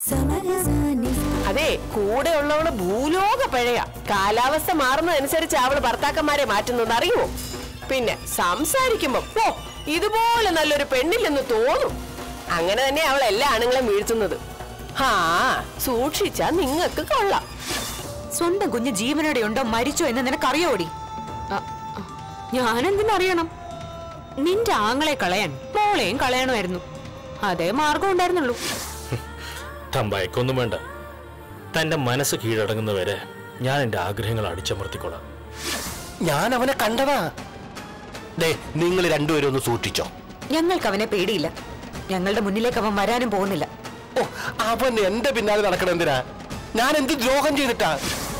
അതെ കൂടെ ഉള്ളവള് ഭൂലോക പഴയ കാലാവസ്ഥ മാറുന്നതനുസരിച്ച് അവള് ഭർത്താക്കന്മാരെ മാറ്റുന്നത് അറിയുമോ പിന്നെ സംസാരിക്കുമ്പോ ഓ ഇതുപോലെ നല്ലൊരു പെണ്ണില്ലെന്ന് തോന്നും അങ്ങനെ തന്നെ അവൾ എല്ലാ ആണുങ്ങളെയും വീഴ്ത്തുന്നത് ആ സൂക്ഷിച്ചാ നിങ്ങക്ക് കൊള്ളാം സ്വന്തം കുഞ്ഞ് ജീവനോടെ ഉണ്ടോ മരിച്ചോ എന്ന് നിനക്കറിയോടി ഞാനെന്തിനറിയണം നിന്റെ ആങ്ങളെ കളയാൻ മോളെയും കളയണമായിരുന്നു അതേ മാർഗം ഉണ്ടായിരുന്നുള്ളൂ തമ്പായിക്കൊന്നും വേണ്ട തന്റെ മനസ്സ് കീഴടങ്ങുന്നവരെ ഞാൻ എന്റെ ആഗ്രഹങ്ങൾ അടിച്ചമർത്തിക്കൊള്ളാം ഞാൻ അവനെ കണ്ടതാ ദേ നിങ്ങൾ രണ്ടുപേരും ഒന്ന് സൂക്ഷിച്ചോ ഞങ്ങൾക്ക് അവനെ പേടിയില്ല ഞങ്ങളുടെ മുന്നിലേക്ക് അവൻ വരാനും പോകുന്നില്ല ഓ അവൻ എന്റെ പിന്നാലെ നടക്കണം എന്തിനാ ഞാൻ എന്ത് ദ്രോഹം ചെയ്തിട്ടാ